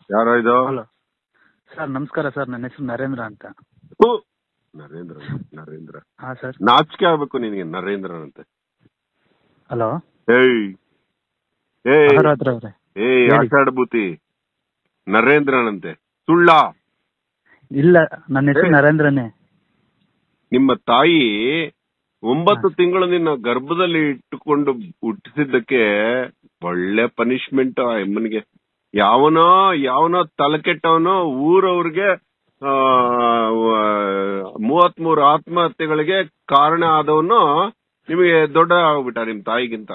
ಯಾರೋ ಇದು hello sir ನಮಸ್ಕಾರ ಸರ್ ನನ್ನ ಹೆಸರು ನರೇಂದ್ರ ಅಂತ ಹು. ನರೇಂದ್ರ ನರೇಂದ್ರ ಹಾಂ ಸರ್ ನಾಚಿಕೆ ಆಗ್ಬೇಕು ನಿನಗೆ ನರೇಂದ್ರ ಅಂತೆ ಹಲೋ ಏಯ್ ಏಯ್ ಅಹರಾತ್ರ ಅವರೇ ಏಯ್ ಹೇಳಿ. ಆಷಾಢಭೂತಿ ನರೇಂದ್ರನಂತೆ ಸುಳ್ಳ ಇಲ್ಲ ನನ್ನ ಹೆಸರು ಏ. ನರೇಂದ್ರನೇ ನಿಮ್ಮ ತಾಯಿ ಒಂಬತ್ತು ತಿಂಗಳು ನಿನ್ನ ಗರ್ಭದಲ್ಲಿ ಇಟ್ಟುಕೊಂಡು ಹುಟ್ಟಿಸಿದ್ದಕ್ಕೆ ಒಳ್ಳೆ ಪನಿಷ್ಮೆಂಟ್ ಆ ಅಮ್ಮನಿಗೆ ಯಾವನೋ ಯಾವನೋ ತಲೆ ಕೆಟ್ಟವನೋ ಊರವ್ರಿಗೆ ಆ ಮೂವತ್ಮೂರು ಆತ್ಮಹತ್ಯೆಗಳಿಗೆ ಕಾರಣ ಆದವನು ನಿಮಗೆ ದೊಡ್ಡ ಆಗ್ಬಿಟ್ಟ ನಿಮ್ ತಾಯಿಗಿಂತ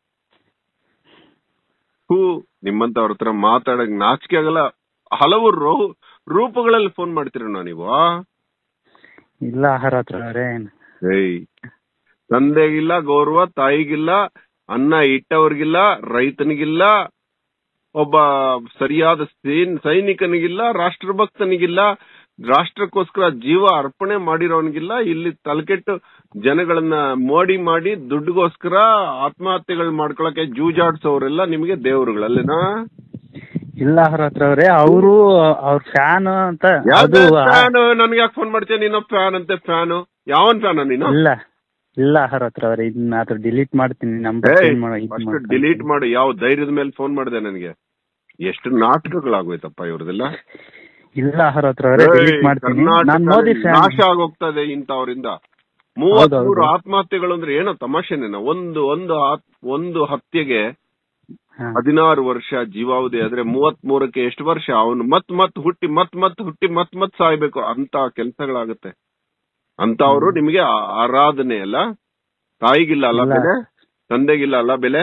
ಹೂ ನಿಮ್ಮಂತವ್ರ ಹತ್ರ ಮಾತಾಡಕ್ ನಾಚಿಕೆ ಆಗಲ್ಲ ಹಲವು ರೂ- ರೂಪಗಳಲ್ಲಿ ಫೋನ್ ಮಾಡ್ತೀರಣ್ಣ ನೀವು ಇಲ್ಲ ಅಹರಾತ್ರ ಅವರೇ ಏಯ್ ತಂದೆಗಿಲ್ಲ ಗೌರವ ತಾಯಿಗಿಲ್ಲ ಅನ್ನ ಇಟ್ಟವ್ರಿಗಿಲ್ಲ ರೈತನಿಗಿಲ್ಲ ಒಬ್ಬ ಸರಿಯಾದ ಸೈನ್- ಸೈನಿಕನಿಗಿಲ್ಲ ರಾಷ್ಟ್ರಭಕ್ತನಿಗಿಲ್ಲ ರಾಷ್ಟ್ರಕ್ಕೋಸ್ಕರ ಜೀವ ಅರ್ಪಣೆ ಮಾಡಿರೋನಿಗಿಲ್ಲ ಇಲ್ಲಿ ತಲೆಕೆಟ್ಟು ಜನಗಳನ್ನ ಮೋಡಿ ಮಾಡಿ ದುಡ್ಡುಗೋಸ್ಕರ ಆತ್ಮಹತ್ಯೆಗಳು ಮಾಡ್ಕೊಳಕ್ಕೆ ಜೂಜಾಡ್ಸೋರೆಲ್ಲ ನಿಮಗೆ ದೇವರುಗಳಲ್ಲೇನಾ ಇಲ್ಲ ಅಹರಾತ್ರ ಅವರೇ ಅವರು ಅವ್ರ ಫ್ಯಾನ್ ಅಂತ ಯಾವ್ದು ಅದು ಫ್ಯಾನ್ ನನ್ಗೆ ಯಾಕೆ ಫೋನ್ ಮಾಡ್ತೀಯ ನೀನು ಫ್ಯಾನ್ ಅಂತೆ ಫ್ಯಾನ್ ಯಾವನ್ ಫ್ಯಾನ್ ನೀನು ಇಲ್ಲ ಇಲ್ಲ ಅಹರಾತ್ರ ಅವರೇ ಇದನ್ನ ಅದು ಡಿಲೀಟ್ ಮಾಡ್ತೀನಿ ನಂಬರ್ ಚೇಂಜ್ ಮಾಡೋ ಇದು ಫಸ್ಟ್ ಡಿಲೀಟ್ ಮಾಡು ಯಾವ ಧೈರ್ಯದ ಮೇಲೆ ಫೋನ್ ಮಾಡಿದೆ ನನಗೆ ಎಷ್ಟು ನಾಟಕಗಳಾಗೋಯ್ತಪ್ಪ ಇವ್ರದೆಲ್ಲ ಇಲ್ಲ ಅಹರಾತ್ರ ಅವರೇ ಡಿಲೀಟ್ ಮಾಡ್ತೀನಿ ನಾನು ಮೋದಿ ಫ್ಯಾನ್ ನಾಶ ಆಗೋಗ್ತದೆ ಇಂಥವ್ರಿಂದ ಮೂವತ್ಮೂರು ಆತ್ಮಹತ್ಯೆಗಳು ಅಂದ್ರೆ ಏನೋ ತಮಾಷೆನೇನ ಒಂದು ಒಂದು ಆತ್- ಒಂದು ಹತ್ಯೆಗೆ ಹದಿನಾರು ವರ್ಷ ಜೀವಾವಧಿ ಆದ್ರೆ ಮೂವತ್ ಮೂರಕ್ಕೆ ಎಷ್ಟು ವರ್ಷ ಅವನು ಮತ್ ಮತ್ ಹುಟ್ಟಿ ಮತ್ ಮತ್ ಹುಟ್ಟಿ ಮತ್ ಮತ್ ಸಾಯ್ಬೇಕು ಅಂತ ಕೆಲಸಗಳಾಗುತ್ತೆ ಅಂತವ್ರು ನಿಮಗೆ ಆ- ಆರಾಧನೆ ಅಲ್ಲ ತಾಯಿಗಿಲ್ಲ ಅಲ್ಲ ಇಲ್ಲ. ಬೆಲೆ ತಂದೆಗಿಲ್ಲ ಅಲ್ಲ ಬೆಲೆ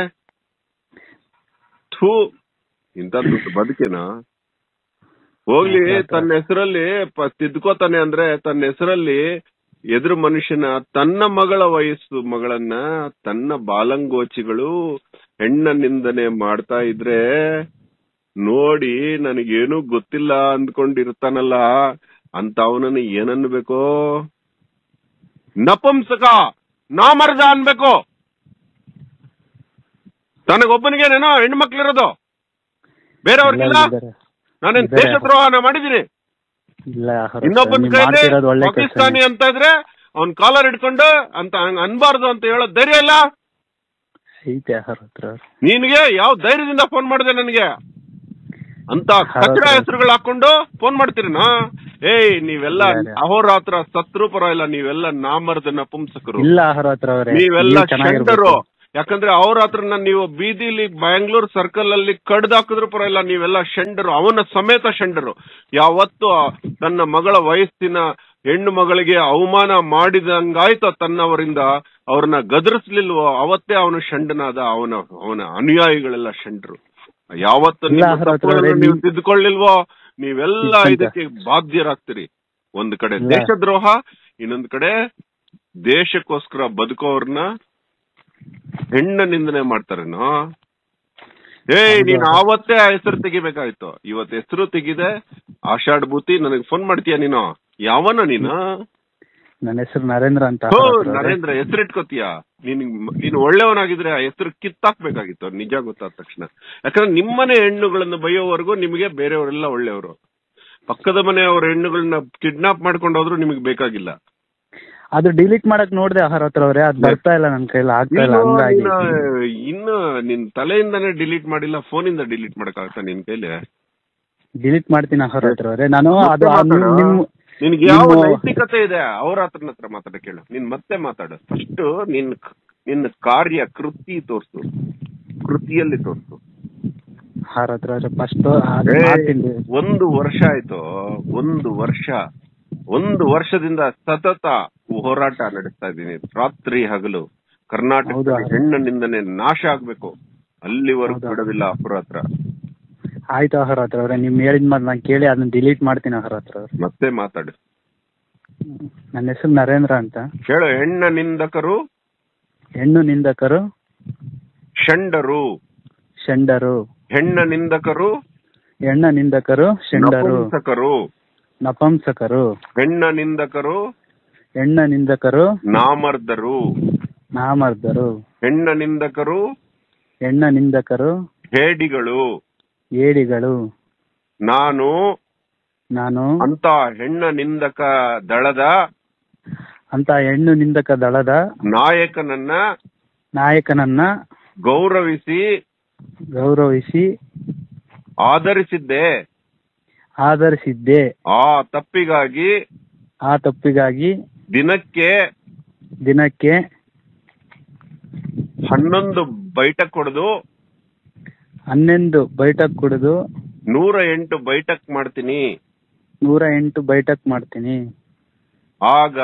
ಥೂ ಇಂತ ದುಡ್ಡು ಬದುಕೇನಾ ಹೋಗ್ಲಿ ತನ್ನ ಹೆಸರಲ್ಲಿ ತಿದ್ಕೋತಾನೆ ಅಂದ್ರೆ ತನ್ನ ಹೆಸರಲ್ಲಿ ಎದುರು ಮನುಷ್ಯನ ತನ್ನ ಮಗಳ ವಯಸ್ಸು ಮಗಳನ್ನ ತನ್ನ ಬಾಲಂಗೋಚಿಗಳು ಹೆಣ್ಣ ನಿಂದನೆ ಮಾಡ್ತಾ ಇದ್ರೆ ನೋಡಿ ನನಗೇನು ಗೊತ್ತಿಲ್ಲ ಅಂದ್ಕೊಂಡಿರ್ತಾನಲ್ಲ ಅಂತ ಅವನನ್ನ ಏನನ್ಬೇಕೋ ನಪುಂಸಕ ನಾಮರ್ದ ಅನ್ಬೇಕು ತನಗೊಬ್ಬನಿಗೇನೇನೋ ಹೆಣ್ಮಕ್ಳಿರೋದು ಬೇರೆಯವ್ರಿಗಿಲ್ಲ ನಾನೇನ್ ಇದ್ದಾರೆ. ದೇಶದ್ರೋಹನ ಮಾಡಿದೀನಿ ಇಲ್ಲ ಅಹರಾತ್ರ ಇನ್ನೊಬ್ಬನ ನೀವು ಕೈಲಿ ಮಾಡ್ತಿರೋದು ಒಳ್ಳೆ ಕೆಲಸ ಪಾಕಿಸ್ತಾನಿ ಅಂತ ಇದ್ರೆ ಅವ್ನ್ ಕಾಲರ್ ಹಿಡ್ಕೊಂಡು ಅಂತ ಹಂಗ್ ಅನ್ಬಾರ್ದು ಅಂತ ಹೇಳೋ ಧೈರ್ಯ ಇಲ್ಲ ಐತೆ ಅಹರಾತ್ರ ಅವ್ರೆ ನಿನ್ಗೆ ಯಾವ ಧೈರ್ಯದಿಂದ ಫೋನ್ ಮಾಡಿದೆ ನನಗೆ ಅಂತ ಕಚಡ ಹೌದು. ಹೆಸರುಗಳು ಹಾಕೊಂಡು ಫೋನ್ ಮಾಡ್ತೀರಿನಾ ಏಯ್ ನೀವೆಲ್ಲ ಇಲ್ಲ, ಇಲ್ಲ. ಅಹೋರಾತ್ರ ಸತ್ರು ಪರವಾಗಿಲ್ಲ ನೀವೆಲ್ಲ ನಾಮರ್ದ ನಪುಂಸಕರು ಇಲ್ಲ ಅಹರಾತ್ರ ಅವರೇ ನೀವೆಲ್ಲ ನೀವು ಚೆನ್ನಾಗಿರ್ಬೇಕು. ಶಂಡರು ಯಾಕಂದ್ರೆ ಅವ್ರ ಹತ್ರನ ನೀವು ಬೀದಿಲಿ ಬ್ಯಾಂಗ್ಳೂರ್ ಸರ್ಕಲ್ ಅಲ್ಲಿ ಕಡ್ದು ಹಾಕಿದ್ರು ಪರವಾಗಿಲ್ಲ ನೀವೆಲ್ಲ ಶಂಡರು ಅವನ ಸಮೇತ ಶಂಡರು ಯಾವತ್ತು ಆ ತನ್ನ ಮಗಳ ವಯಸ್ಸಿನ ಹೆಣ್ಣು ಮಗಳಿಗೆ ಅವಮಾನ ಮಾಡಿದಂಗಾಯ್ತು ತನ್ನವರಿಂದ ಅವ್ರನ್ನ ಗದರಿಸ್ಲಿಲ್ವೋ ಅವತ್ತೇ ಅವನು ಶಂಡನಾದ ಅವನ ಅವನ ಅನುಯಾಯಿಗಳೆಲ್ಲ ಶಂಡರು ಯಾವತ್ತು ಇಲ್ಲ, ನಿಮ್ಮ ಹೌದು, ತಪ್ಪುಗಳನ್ನ ಹೌದು. ನೀವು ತಿದ್ದುಕೊಳ್ಳಿಲ್ವೋ ನೀವೆಲ್ಲ ಖಂಡಿತ. ಇದಕ್ಕೆ ಬಾಧ್ಯರಾಗ್ತೀರಿ ಒಂದ್ ಕಡೆ ಇಲ್ಲ. ದೇಶದ್ರೋಹ ಇನ್ನೊಂದ್ ಕಡೆ ದೇಶಕ್ಕೋಸ್ಕರ ಬದುಕೋರ್ನ ಹೆಣ್ಣ ನಿಂದನೆ ಮಾಡ್ತಾರೇನೋ ಏಯ್ ಹೌದು. ನೀನ್ ಆವತ್ತೇ ಆ ಹೆಸರು ತೆಗಿಬೇಕಾಯ್ತು ಇವತ್ ಹೆಸರು ತೆಗಿದೆ ಆಷಾಢ ಭೂತಿ ನನಗ್ ಫೋನ್ ಮಾಡ್ತೀಯ ನೀನು ಯಾವನ ನೀನು ನನ್ನ ಹೆಸರು ನರೇಂದ್ರ ಅಂತ ಹೋ ಅಹರಾತ್ರ ಅವರೇ. ನರೇಂದ್ರ ಹೆಸರಿಟ್ಕೋತೀಯ ನೀನ್ ನೀನು ಒಳ್ಳೆಯವನಾಗಿದ್ರೆ ಆ ಹೆಸರು ಕಿತ್ತಾಕ್ಬೇಕಾಗಿತ್ತು ನಿಜ ಗೊತ್ತಾದ ತಕ್ಷಣ ಯಾಕಂದ್ರೆ ನಿಮ್ಮನೆ ಹೆಣ್ಣುಗಳನ್ನ ಬೈಯೋವರೆಗೂ ನಿಮಗೆ ಬೇರೆಯವರೆಲ್ಲ ಒಳ್ಳೆಯವರು ಪಕ್ಕದ ಮನೆಯವ್ರ ಹೆಣ್ಣುಗಳನ್ನ ಕಿಡ್ನಾಪ್ ಮಾಡ್ಕೊಂಡು ಹೋದ್ರು ನಿಮಗೆ ಬೇಕಾಗಿಲ್ಲ ಅದು ಡಿಲೀಟ್ ಮಾಡಕ್ ನೋಡ್ದೆ ಅಹರಾತ್ರ ಅವರೇ ಅದ್ ಬರ್ತಾ ಇಲ್ಲ ನನ್ ಕೈಲಿ ಆಗ್ತಾ ಇಲ್ಲ ಇನ್ನು ಹಂಗಾಗಿ ಇನ್ನು- ಇನ್ನು ನಿನ್ ತಲೆಯಿಂದಾನೇ ಡಿಲೀಟ್ ಮಾಡಿಲ್ಲ ಫೋನಿಂದ ಡಿಲೀಟ್ ಮಾಡಕ್ಕಾಗತ್ತಾ ನಿನ್ ಕೈಲಿ ಡಿಲೀಟ್ ಮಾಡ್ತೀನಿ ಅಹರಾತ್ರ ಅವರೇ ನಾನು ಮತ್ತೆ ಅದು ಆ ನಿಮ್- ಮಾತಾಡು. ನಿಮ್ ನಿನ್ಗೆ ಯಾವ ನಿಮ್ಮ- ನೈತಿಕತೆ ಇದೆ ಅವ್ರ ಹತ್ರನ ಹತ್ರ ಮಾತಾಡ ಕೇಳು ನೀನ್ ಮತ್ತೆ ಮಾತಾಡು ಫಸ್ಟ್ ನಿನ್ ನಿನ್ನ ಕಾರ್ಯ ಕೃತಿ ತೋರ್ಸು ಕೃತಿಯಲ್ಲಿ ತೋರ್ಸು ಅಹರಾತ್ರ ಅವರೇ ಫಸ್ಟ್ ಅದು ಏ, ಮಾಡ್ತೀನಿ ಒಂದು ವರ್ಷ ಆಯ್ತು ಒಂದು ವರ್ಷ ಒಂದು ವರ್ಷದಿಂದ ಸತತ ಹೋರಾಟ ನಡೆಸ್ತಾ ಇದ್ದೀನಿ ರಾತ್ರಿ ಹಗಲು ಕರ್ನಾಟಕದ ಹೌದಾ? ಹೆಣ್ಣು ನಿಂದನೆ ನಾಶ ಆಗ್ಬೇಕು ಅಲ್ಲಿವರೆಗೂ ಹೌದಾ? ಬಿಡೋದಿಲ್ಲ ಅಪುರ ಹತ್ರ ಆಯ್ತು ಅಹರಾತ್ರ ಅವರೇ ನಿಮ್ ಹೇಳಿದ್ ಮಾತು ನಾನು ಕೇಳಿ ಅದನ್ನ ಡಿಲೀಟ್ ಮಾಡ್ತೀನಿ ಅಹರಾತ್ರ ಅವ್ರೆ ಮತ್ತೆ ಮಾತಾಡು ನನ್ನ ಹೆಸರು ನರೇಂದ್ರ ಅಂತ ಹೇಳು ಹೆಣ್ಣ ನಿಂದಕರು ಹೆಣ್ಣು ನಿಂದಕರು ಷಂಡರು ಶಂಡರು ಹೆಣ್ಣ ನಿಂದಕರು ಹೆಣ್ಣ ನಿಂದಕರು ಶಂಡರು ನಪುಂಸಕರು ನಪಂಸಕರು ಹೆಣ್ಣ ನಿಂದಕರು ಹೆಣ್ಣ ನಿಂದಕರು ನಾಮರ್ದರು ನಾಮರ್ದರು ಹೆಣ್ಣ ನಿಂದಕರು ಹೆಣ್ಣ ನಿಂದಕರು ಹೇಡಿಗಳು ಏಡಿಗಳು ನಾನು ನಾನು ಅಂತ ಹೆಣ್ಣ ನಿಂದಕ ದಳದ ಅಂತ ಹೆಣ್ಣು ನಿಂದಕ ದಳದ ನಾಯಕನನ್ನ ನಾಯಕನನ್ನ ಗೌರವಿಸಿ ಗೌರವಿಸಿ ಆಧರಿಸಿದ್ದೆ ಆಧರಿಸಿದ್ದೆ ಆ ತಪ್ಪಿಗಾಗಿ ಆ ತಪ್ಪಿಗಾಗಿ ದಿನಕ್ಕೆ ದಿನಕ್ಕೆ ಹನ್ನೊಂದು ಬೈಟಕ್ ಹೊಡೆದು ಹನ್ನೊಂದು ಬೈಟಕ್ ಕುಡಿದು ನೂರ ಎಂಟು ಬೈಟಕ್ ಮಾಡ್ತೀನಿ ನೂರ ಎಂಟು ಬೈಟಕ್ ಮಾಡ್ತೀನಿ ಆಗ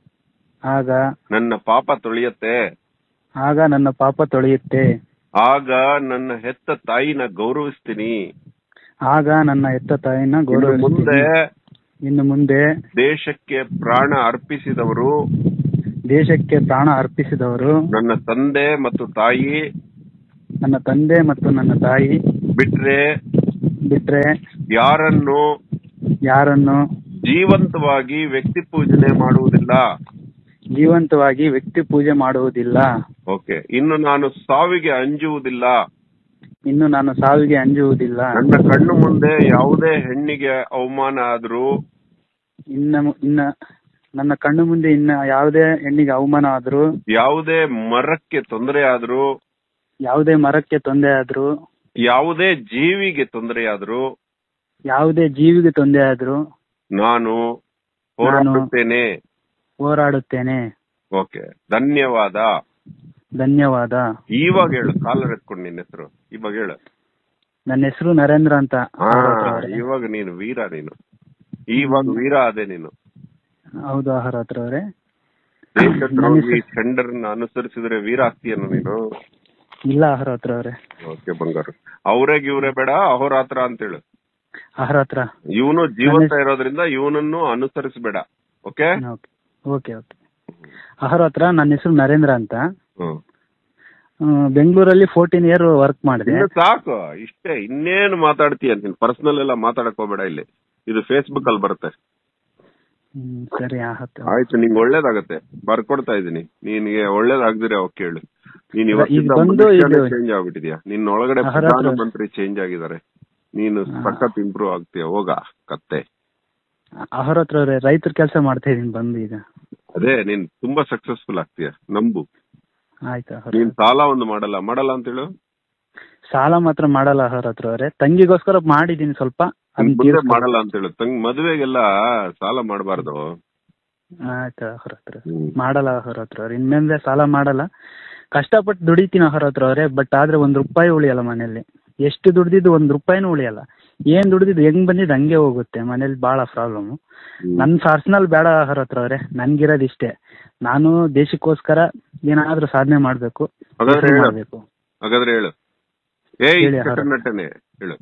ಆಗ ನನ್ನ ಪಾಪ ತೊಳೆಯತ್ತೆ ಆಗ ನನ್ನ ಪಾಪ ತೊಳೆಯುತ್ತೆ ಆಗ ನನ್ನ ಹೆತ್ತ ತಾಯಿನ ಗೌರವಿಸ್ತೀನಿ ಆಗ ನನ್ನ ಹೆತ್ತ ತಾಯಿನ ಇನ್ನು ಮುಂದೆ ಗೌರವಿಸ್ತೀನಿ ಇನ್ನು ಮುಂದೆ ದೇಶಕ್ಕೆ ಪ್ರಾಣ ಅರ್ಪಿಸಿದವರು ದೇಶಕ್ಕೆ ಪ್ರಾಣ ಅರ್ಪಿಸಿದವರು ನನ್ನ ತಂದೆ ಮತ್ತು ತಾಯಿ ನನ್ನ ತಂದೆ ಮತ್ತು ನನ್ನ ತಾಯಿ ಬಿಟ್ರೆ ಬಿಟ್ರೆ ಯಾರನ್ನು ಯಾರನ್ನು ಜೀವಂತವಾಗಿ ವ್ಯಕ್ತಿ ಪೂಜನೆ ಮಾಡುವುದಿಲ್ಲ ಜೀವಂತವಾಗಿ ವ್ಯಕ್ತಿ ಪೂಜೆ ಮಾಡುವುದಿಲ್ಲ ಓಕೆ ಇನ್ನು ನಾನು ಸಾವಿಗೆ ಅಂಜುವುದಿಲ್ಲ ಇನ್ನು ನಾನು ಸಾವಿಗೆ ಅಂಜುವುದಿಲ್ಲ ನನ್ನ ಕಣ್ಣು ಮುಂದೆ ಯಾವುದೇ ಹೆಣ್ಣಿಗೆ ಅವಮಾನ ಆದ್ರೂ ಇನ್ನ ಇನ್ನ ನನ್ನ ಕಣ್ಣು ಮುಂದೆ ಇನ್ನ ಯಾವುದೇ ಹೆಣ್ಣಿಗೆ ಅವಮಾನ ಆದ್ರೂ ಯಾವುದೇ ಮರಕ್ಕೆ ತೊಂದರೆ ಆದ್ರೂ ಯಾವುದೇ ಮರಕ್ಕೆ ತೊಂದರೆ ಆದ್ರೂ ಯಾವುದೇ ಜೀವಿಗೆ ತೊಂದರೆ ಆದ್ರೂ ಯಾವುದೇ ಜೀವಿಗೆ ತೊಂದರೆ ಆದ್ರೂ ನಾನು ಹೋರಾಡುತ್ತೇನೆ ಹೋರಾಡುತ್ತೇನೆ ಓಕೆ ಧನ್ಯವಾದ ಧನ್ಯವಾದ ಇವಾಗ ಹೇಳು ಕಾಲರ್ ಎತ್ಕೊಂಡು ನಿನ್ನ ಹೆಸರು ಇವಾಗ ಹೇಳು ನನ್ನ ಹೆಸರು ನರೇಂದ್ರ ಅಂತ ಹಾ ಇವಾಗ ನೀನು ವೀರ ನೀನು ಇವಾಗ ವೀರ ಅದೇ ನೀನು ಹೌದು ಆಹಾರ ಹತ್ರ ಅವರೇ ದೇಶದ್ರೋಹಿ ಟೆಂಡರ್ನ ಅನುಸರಿಸಿದ್ರೆ ವೀರ ಆಗ್ತೀಯನು ನೀನು ಇಲ್ಲ ಆಹಾರ ಹತ್ರ ಅವರೇ ಓಕೆ ಬಂಗಾರು ಅವರೇ ಇವ್ರೇ ಬೇಡ ಅಹೋರಾತ್ರ ಅಂತೇಳು ಆಹಾರ ಹತ್ರ ಇವನು ಜೀವಂತ ಇರೋದ್ರಿಂದ ಇವನನ್ನು ಅನುಸರಿಸಬೇಡ ಓಕೆ ಓಕೆ ಓಕೆ ಓಕೆ ಆಹಾರ ಹತ್ರ ನನ್ನ ಹೆಸರು ನರೇಂದ್ರ ಅಂತ ಹ್ಮ್ ಆ, ಬೆಂಗಳೂರಲ್ಲಿ ಫೋರ್ಟೀನ್ ಇಯರ್ ವರ್ಕ್ ಮಾಡಿದೆ ಇನ್ನು ಸಾಕು ಇಷ್ಟೇ ಇನ್ನೇನು ಮಾತಾಡ್ತೀಯ ನೀನ್ ಪರ್ಸನಲ್ ಎಲ್ಲ ಮಾತಾಡಕ್ ಹೋಗ್ಬೇಡ ಇಲ್ಲಿ ಇದು ಫೇಸ್ಬುಕ್ ಅಲ್ಲಿ ಬರುತ್ತೆ ಹ್ಮ್, ಸರಿ ಆಹಾರ ಹತ್ರ ಆಯ್ತು ನಿಂಗೆ ಒಳ್ಳೇದಾಗತ್ತೆ ಬರ್ಕೊಡ್ತಾ ಇದೀನಿ ನಿನ್ಗೆ ಒಳ್ಳೇದಾಗ್ದಿರ ಅವ್ ಕೇಳು ನೀನ್ ಇವತ್ತಿಂದ ಬಂದು ಇದು- ಚೇಂಜ್ ಆಗ್ಬಿಟ್ಟಿದ್ಯಾ ನಿನ್ನ ಒಳಗಡೆ ಆಹಾರ ಹತ್ರ- ಪ್ರಧಾನಮಂತ್ರಿ ಚೇಂಜ್ ಆಗಿದ್ದಾರೆ ನೀನು ಸಖತ್ ಇಂಪ್ರೂವ್ ಆಗ್ತೀಯ ಹೋಗ ಕತ್ತೆ ಆಹಾರ ಹತ್ರ ಅವರೇ ರೈತರ ಕೆಲಸ ಮಾಡ್ತಾ ಇದೀನಿ ಬಂದು ಈಗ ಅದೇ ನೀನ್ ತುಂಬಾ ಸಕ್ಸಸ್ಫುಲ್ ಆಗ್ತೀಯ ನಂಬು ಆಯ್ತು ಆಹಾರ ನೀನ್ ಸಾಲ ಒಂದು ಮಾಡಲ್ಲ ಮಾಡಲ್ಲ ಅಂತ ಹೇಳು ಸಾಲ ಮಾತ್ರ ಮಾಡಲ್ಲ ಆಹಾರ ಹತ್ರ ಅವರೇ ತಂಗಿಗೋಸ್ಕರ ಮಾಡಿದೀನಿ ಸ್ವಲ್ಪ ಅದನ್ನ ಮುಂದೆ ತೀರ್ಸ್ಕೊಡಿ. ಮಾಡಲ್ಲ ಅಂತ ಹೇಳು ತಂಗ್ ಮದ್ವೆಗೆಲ್ಲ ಸಾಲ ಮಾಡಬಾರ್ದು ಆಯ್ತು ಆಹಾರ ಹತ್ರ ಮಾಡಲ್ಲ ಆಹಾರ ಹತ್ರ ಅವ್ರೆ ಇನ್ಮೇಲೆ ಸಾಲ ಮಾಡಲ್ಲ ಕಷ್ಟಪಟ್ಟು ದುಡಿತೀನಿ ಆಹಾರ ಹತ್ರ ಅವರೇ ಬಟ್ ಆದ್ರೆ ಒಂದ್ ರೂಪಾಯಿ ಉಳಿಯಲ್ಲ ಮನೇಲಿ ಎಷ್ಟು ದುಡ್ದಿದ್ದು ಒಂದ್ ರೂಪಾಯಿನೂ ಉಳಿಯಲ್ಲ ಏನ್ ದುಡ್ದಿದ್ದು ಹೆಂಗ್ ಬಂದಿದ್ದು ಹಂಗೆ ಹೋಗುತ್ತೆ ಮನೇಲಿ ಬಹಳ ಪ್ರಾಬ್ಲಮ್ ನನ್ ಪರ್ಸನಲ್ ಬೇಡ ಆಹಾರ ಹತ್ರ ಅವ್ರೆ ನನ್ಗಿರೋದು ಇಷ್ಟೇ ನಾನು ದೇಶಕ್ಕೋಸ್ಕರ ಏನಾದ್ರೂ ಸಾಧನೆ ಮಾಡ್ಬೇಕು ಹಾಗಾದ್ರೆ ಹೆಸ್ರು ಹೇಳು ಮಾಡ್ಬೇಕು ಹಾಗಾದ್ರೆ ಹೇಳು ಏಯ್ ಹೇಳಿ, ಹಾಗಾದ್ರೆ. ಚಟನಟನೆ ಹೇಳು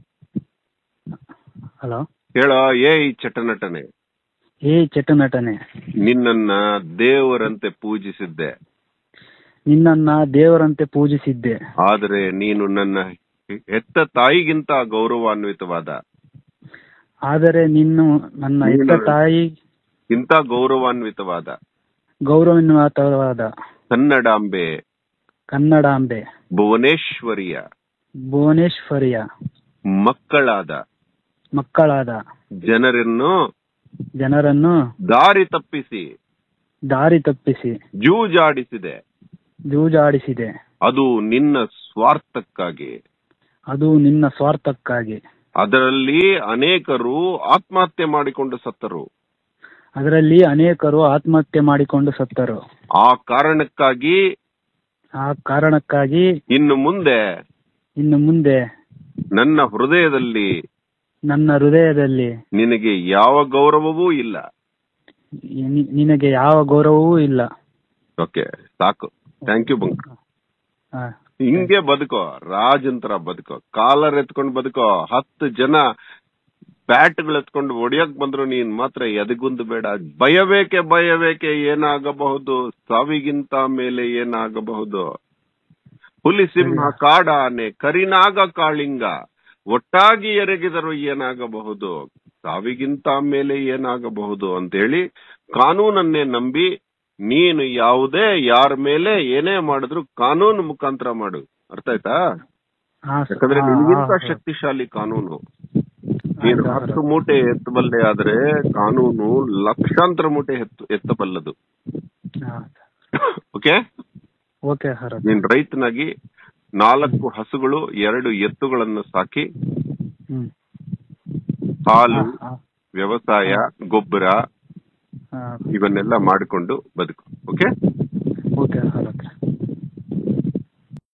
ಹಲೋ ಹೇಳೋ ಏಯ್ ಚಟನಟನೆ ಏ ಚಟ ನಟನೆ ನಿನ್ನನ್ನ ದೇವರಂತೆ ಪೂಜಿಸಿದ್ದೆ ನಿನ್ನನ್ನ ದೇವರಂತೆ ಪೂಜಿಸಿದ್ದೆ ಆದರೆ ನೀನು ನನ್ನ ಹೆತ್ತ ತಾಯಿಗಿಂತ ಗೌರವಾನ್ವಿತವಾದ ಆದರೆ ನಿನ್ನು ನನ್ನ ಹೆತ್ತ ನೀನು- ತಾಯಿ ಇಂತ ಗೌರವಾನ್ವಿತವಾದ ಗೌರವಾನ್ವಿತವಾದ ಕನ್ನಡಾಂಬೆ ಕನ್ನಡಾಂಬೆ ಭುವನೇಶ್ವರಿಯ ಭುವನೇಶ್ವರಿಯ ಮಕ್ಕಳಾದ ಮಕ್ಕಳಾದ ಜನರನ್ನು ಜನರನ್ನು ದಾರಿ ತಪ್ಪಿಸಿ ದಾರಿ ತಪ್ಪಿಸಿ ಜೂಜಾಡಿಸಿದೆ ಜೂಜಾಡಿಸಿದೆ ಅದು ನಿನ್ನ ಸ್ವಾರ್ಥಕ್ಕಾಗಿ ಅದು ನಿನ್ನ ಸ್ವಾರ್ಥಕ್ಕಾಗಿ ಅದರಲ್ಲಿ ಅನೇಕರು ಆತ್ಮಹತ್ಯೆ ಮಾಡಿಕೊಂಡು ಸತ್ತರು ಅದರಲ್ಲಿ ಅನೇಕರು ಆತ್ಮಹತ್ಯೆ ಮಾಡಿಕೊಂಡು ಸತ್ತರು ಆ ಕಾರಣಕ್ಕಾಗಿ ಆ ಕಾರಣಕ್ಕಾಗಿ ಇನ್ನು ಮುಂದೆ ಇನ್ನು ಮುಂದೆ ನನ್ನ ಹೃದಯದಲ್ಲಿ ನನ್ನ ಹೃದಯದಲ್ಲಿ ನಿನಗೆ ಯಾವ ಗೌರವವೂ ಇಲ್ಲ ನಿ- ನಿನಗೆ ಯಾವ ಗೌರವವೂ ಇಲ್ಲ ಓಕೆ ಸಾಕು ಥ್ಯಾಂಕ್ ಯು ಬಂಕ ಆ, ಹಿಂಗೆ ಬದುಕೋ ರಾಜನ್ ತರ ಬದುಕೋ ಕಾಲರ್ ಎತ್ಕೊಂಡು ಬದುಕೋ ಹತ್ತು ಜನ ಬ್ಯಾಟ್ಗಳು ಎತ್ಕೊಂಡು ಹೊಡಿಯಕ್ ಬಂದ್ರು ನೀನ್ ಮಾತ್ರ ಎದಗುಂದು ಬೇಡ ಭಯಬೇಕೆ ಭಯಬೇಕೆ ಏನಾಗಬಹುದು ಸಾವಿಗಿಂತ ಮೇಲೆ ಏನಾಗಬಹುದು ಹುಲಿ ಸಿಂಹ ಕಾಡ ಆನೆ ಕರಿನಾಗ ಕಾಳಿಂಗ ಒಟ್ಟಾಗಿ ಎರಗಿದರು ಏನಾಗಬಹುದು ಸಾವಿಗಿಂತ ಮೇಲೆ ಏನಾಗಬಹುದು ಅಂತೇಳಿ ಕಾನೂನನ್ನೇ ನಂಬಿ ನೀನು ಯಾವುದೇ ಯಾರ ಮೇಲೆ ಏನೇ ಮಾಡಿದ್ರು ಕಾನೂನು ಮುಖಾಂತರ ಮಾಡು ಅರ್ಥ ಆಯ್ತಾ ಆ, ಯಾಕಂದ್ರೆ ಆ, ನಿನ್ಗಿಂತ ಆ, ಶಕ್ತಿಶಾಲಿ ಕಾನೂನು ನೀನು ಆಯ್ತು ಹತ್ತು ಮೂಟೆ ಎತ್ತಬಲ್ಲೆ ಆದ್ರೆ ಕಾನೂನು ಲಕ್ಷಾಂತರ ಮೂಟೆ ಎತ್ತು ಎತ್ತಬಲ್ಲದು ಹಾಂ ಓಕೆ ಓಕೆ ಹರತ್ ನೀನ್ ರೈತನಾಗಿ ನಾಲ್ಕು ಹಸುಗಳು ಎರಡು ಎತ್ತುಗಳನ್ನು ಸಾಕಿ ಹ್ಞೂ ಹಾಲು ಹಾಂ ಹಾಂ ವ್ಯವಸಾಯ ಗೊಬ್ಬರ ಹಾಂ ಇವನ್ನೆಲ್ಲ ಮಾಡಿಕೊಂಡು ಬದುಕು ಓಕೆ ಓಕೆ ಹರತ್